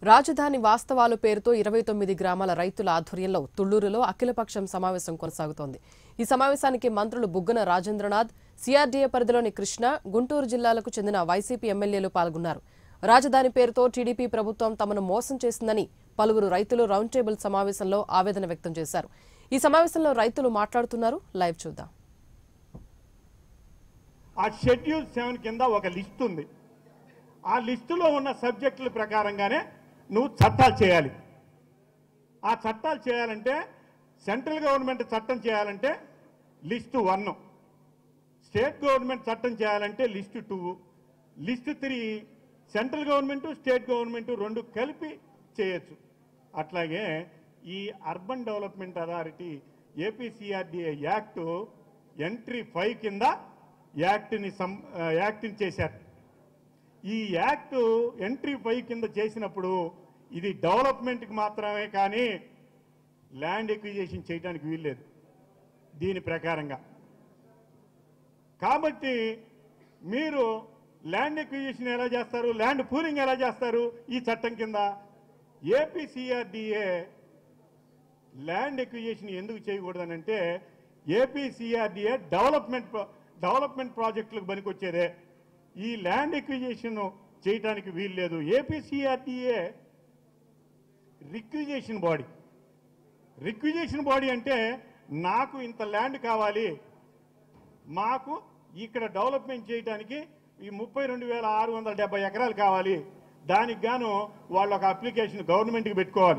రాజధాని వాస్తవాలు పేరుతో ఇరవై తొమ్మిది గ్రామాల రైతుల ఆధ్వర్యంలో తుళ్లూరులో అఖిలపక్షం సమావేశం కొనసాగుతోంది ఈ సమావేశానికి మంత్రులు బుగ్గన రాజేంద్రనాథ్ సిఆర్డీఏ పరిధిలోని కృష్ణ గుంటూరు జిల్లాలకు చెందిన వైసీపీ ఎమ్మెల్యేలు పాల్గొన్నారు రాజధాని పేరుతో టీడీపీ ప్రభుత్వం తమను మోసం చేసిందని పలువురు రైతులు రౌండ్ టేబుల్ సమావేశంలో ఆవేదన వ్యక్తం చేశారు ఈ సమావేశంలో రైతులు మాట్లాడుతున్నారు లైవ్ చూద్దాం ఆ షెడ్యూల్ సెవెన్ కింద ఒక లిస్ట్ ఉంది ఆ లిస్టులో ఉన్న సబ్జెక్టుల ప్రకారంగానే నువ్వు చట్టాలు చేయాలి ఆ చట్టాలు చేయాలంటే సెంట్రల్ గవర్నమెంట్ చట్టం చేయాలంటే లిస్టు వన్ స్టేట్ గవర్నమెంట్ చట్టం చేయాలంటే list two list three central government state government రెండు కలిపి చేయొచ్చు అట్లాగే ఈ urban development authority APCRDA act entry five కింద యాక్ట్ని సం యాక్ట్ని చేశారు ఈ యాక్ట్ ఎంట్రీ ఫైవ్ కింద చేసినప్పుడు ఇది డెవలప్మెంట్కి మాత్రమే కానీ ల్యాండ్ ఎక్విజేషన్ చేయడానికి వీల్లేదు దీని ప్రకారంగా కాబట్టి మీరు ల్యాండ్ ఎక్విజిషన్ ఎలా చేస్తారు ల్యాండ్ పూలింగ్ ఎలా చేస్తారు ఈ చట్టం కింద ఏపీసీఆర్డీఏ ల్యాండ్ ఎక్విజిషన్ ఎందుకు చేయకూడదనంటే ఏపీసీఆర్డీఏ డెవలప్మెంట్ ప్రా- డెవలప్మెంట్ ప్రాజెక్టులకు పనికొచ్చేదే ఈ ల్యాండ్ ఎక్విజిషన్ చేయడానికి వీలు లేదు APCRDA requisition body requisition body అంటే నాకు ఇంత ల్యాండ్ కావాలి మాకు ఇక్కడ డెవలప్మెంట్ చేయడానికి ఈ ముప్పై రెండు వేల ఆరు వందల డెబ్బై ఎకరాలు కావాలి దానికి గాను వాళ్ళు ఒక అప్లికేషన్ గవర్నమెంట్కి పెట్టుకోవాలి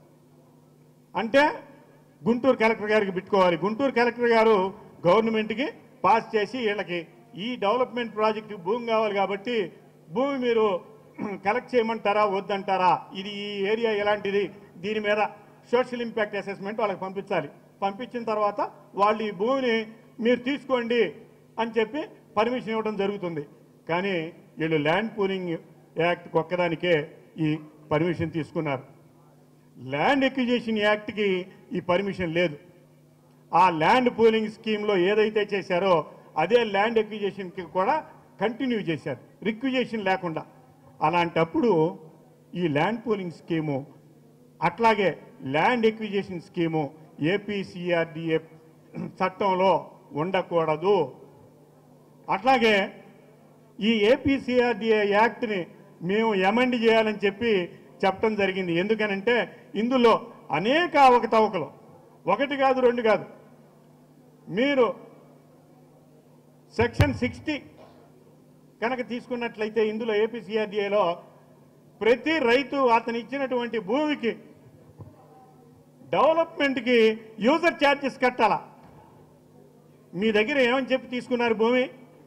అంటే గుంటూరు కలెక్టర్ గారికి పెట్టుకోవాలి గుంటూరు కలెక్టర్ గారు గవర్నమెంట్కి పాస్ చేసి వీళ్ళకి ఈ డెవలప్మెంట్ ప్రాజెక్టు భూమి కావాలి కాబట్టి భూమి మీరు కలెక్ట్ చేయమంటారా వద్దంటారా ఇది ఈ ఏరియా ఎలాంటిది దీని మీద సోషల్ ఇంపాక్ట్ అసెస్మెంట్ వాళ్ళకి పంపించాలి పంపించిన తర్వాత వాళ్ళు ఈ భూమిని మీరు తీసుకోండి అని చెప్పి పర్మిషన్ ఇవ్వడం జరుగుతుంది కానీ వీళ్ళు ల్యాండ్ పూలింగ్ యాక్ట్ ఒక్కదానికే ఈ పర్మిషన్ తీసుకున్నారు ల్యాండ్ ఎక్విజేషన్ యాక్ట్కి ఈ పర్మిషన్ లేదు ఆ ల్యాండ్ పూలింగ్ స్కీమ్లో ఏదైతే చేశారో అదే ల్యాండ్ ఎక్విజేషన్కి కూడా కంటిన్యూ చేశారు రిక్విజేషన్ లేకుండా అలాంటప్పుడు ఈ ల్యాండ్ పూలింగ్ స్కీము అట్లాగే ల్యాండ్ ఎక్విజేషన్ స్కీము ఏపీసీఆర్డిఏ చట్టంలో ఉండకూడదు అట్లాగే ఈ ఏపీసీఆర్డీఏ యాక్ట్ని మేము ఎమెండ్ చేయాలని చెప్పి చెప్పడం జరిగింది ఎందుకనంటే ఇందులో అనేక అవకతవకలు ఒకటి కాదు రెండు కాదు మీరు సెక్షన్ సిక్స్టీ కనుక తీసుకున్నట్లయితే ఇందులో ఏపీసీఆర్డీఏలో ప్రతి రైతు అతను ఇచ్చినటువంటి భూమికి డెవలప్మెంట్కి యూజర్ ఛార్జెస్ కట్టాలా మీ దగ్గర ఏమని చెప్పి తీసుకున్నారు భూమి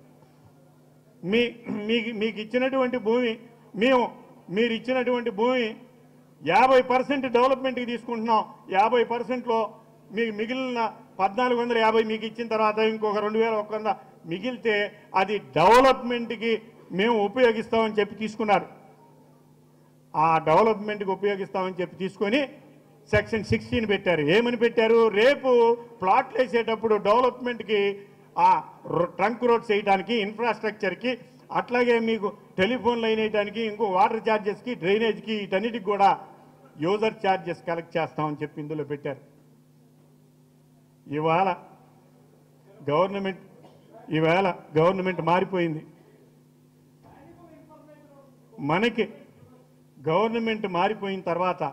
మీ మీకు మీకు ఇచ్చినటువంటి భూమి మేము మీరు ఇచ్చినటువంటి భూమి యాభై పర్సెంట్ డెవలప్మెంట్కి తీసుకుంటున్నాం యాభై పర్సెంట్లో మీకు మిగిలిన పద్నాలుగు వందల యాభై మీకు ఇచ్చిన తర్వాత ఇంకొక రెండు వేల ఒక వంద మిగిలితే అది డెవలప్మెంట్కి మేము ఉపయోగిస్తామని చెప్పి తీసుకున్నారు ఆ డెవలప్మెంట్కి ఉపయోగిస్తామని చెప్పి తీసుకొని సెక్షన్ సిక్స్టీన్ పెట్టారు ఏమని పెట్టారు రేపు ప్లాట్లు వేసేటప్పుడు డెవలప్మెంట్కి ఆ రో- ట్రంక్ రోడ్స్ వేయడానికి ఇన్ఫ్రాస్ట్రక్చర్కి అట్లాగే మీకు టెలిఫోన్ లైన్ వేయడానికి ఇంకో వాటర్ ఛార్జెస్కి డ్రైనేజ్కి వీటన్నిటికి కూడా యూజర్ ఛార్జెస్ కలెక్ట్ చేస్తామని చెప్పి ఇందులో పెట్టారు ఇవాళ గవర్నమెంట్ ఈవేళ గవర్నమెంట్ మారిపోయింది మనకి గవర్నమెంట్ మారిపోయిన తర్వాత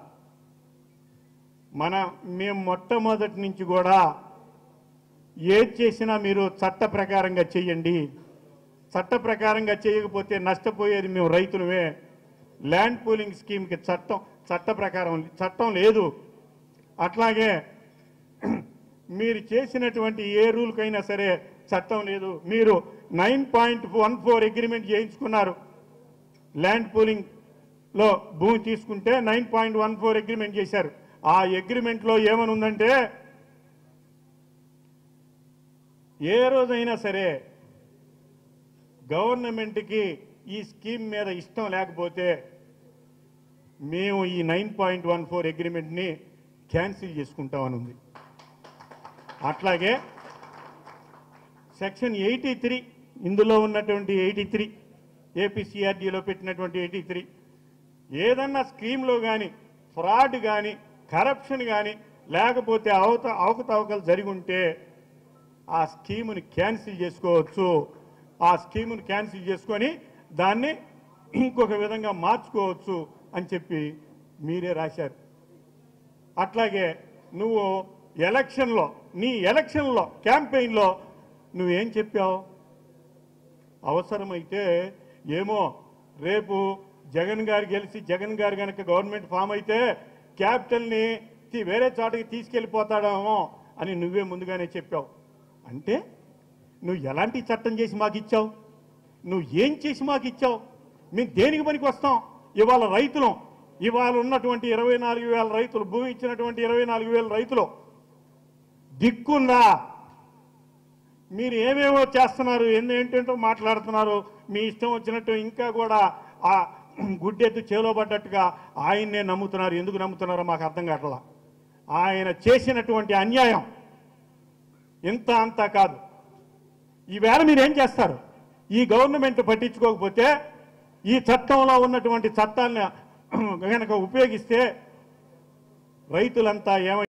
మన మేము మొట్టమొదటి నుంచి కూడా ఏది చేసినా మీరు చట్ట ప్రకారంగా చెయ్యండి చట్ట ప్రకారంగా చేయకపోతే నష్టపోయేది మేము రైతులమే ల్యాండ్ పూలింగ్ స్కీమ్కి చట్టం చట్ట ప్రకారం చట్టం లేదు అట్లాగే మీరు చేసినటువంటి ఏ రూల్కైనా సరే చట్టం లేదు మీరు nine point one four agreement చేయించుకున్నారు ల్యాండ్ పూలింగ్ లో భూమి తీసుకుంటే nine point one four agreement చేశారు ఆ అగ్రిమెంట్ లో ఏమని ఉందంటే ఏ రోజైనా సరే గవర్నమెంట్కి ఈ స్కీమ్ మీద ఇష్టం లేకపోతే మేము ఈ నైన్ పాయింట్ వన్ ఫోర్ అగ్రిమెంట్ని క్యాన్సిల్ చేసుకుంటామని ఉంది అట్లాగే సెక్షన్ ఎయిటీ త్రీ ఇందులో ఉన్నటువంటి ఎయిటీ త్రీ ఏపీసీఆర్డీలో పెట్టినటువంటి ఎయిటీ త్రీ ఏదన్నా స్కీమ్లో కానీ ఫ్రాడ్ కానీ కరప్షన్ కానీ లేకపోతే అవత అవకతవకలు జరిగి ఉంటే ఆ స్కీముని క్యాన్సిల్ చేసుకోవచ్చు ఆ స్కీముని క్యాన్సిల్ చేసుకొని దాన్ని ఇంకొక విధంగా మార్చుకోవచ్చు అని చెప్పి మీరే రాశారు అట్లాగే నువ్వు ఎలక్షన్లో నీ ఎలక్షన్లో క్యాంపెయిన్లో నువ్వేం చెప్పావు అవసరమైతే ఏమో రేపు జగన్ గారు గెలిచి జగన్ గారు కనుక గవర్నమెంట్ ఫామ్ అయితే క్యాపిటల్ని తీ- వేరే చోటకి తీసుకెళ్ళిపోతాడేమో అని నువ్వే ముందుగానే చెప్పావు అంటే నువ్వు ఎలాంటి చట్టం చేసి మాకు ఇచ్చావు నువ్వు ఏం చేసి మాకు ఇచ్చావు మేము దేనికి పనికి వస్తాం ఇవాళ రైతులం ఇవాళ ఉన్నటువంటి ఇరవై నాలుగు వేల రైతులు భూమి ఇచ్చినటువంటి ఇరవై నాలుగు వేల రైతులు దిక్కుందా మీరు ఏమేమో చేస్తున్నారు ఎన్ని ఏంటంటో మాట్లాడుతున్నారు మీ ఇష్టం వచ్చినట్టు ఇంకా కూడా ఆ గుడ్డెత్తు చేలో పడ్డట్టుగా ఆయన్నే నమ్ముతున్నారు ఎందుకు నమ్ముతున్నారో మాకు అర్థం కావట్లా ఆయన చేసినటువంటి అన్యాయం ఇంత అంతా కాదు ఈవేళ మీరు ఏం చేస్తారు ఈ గవర్నమెంట్ పట్టించుకోకపోతే ఈ చట్టంలో ఉన్నటువంటి చట్టాన్ని కనుక ఉపయోగిస్తే రైతులంతా ఏమై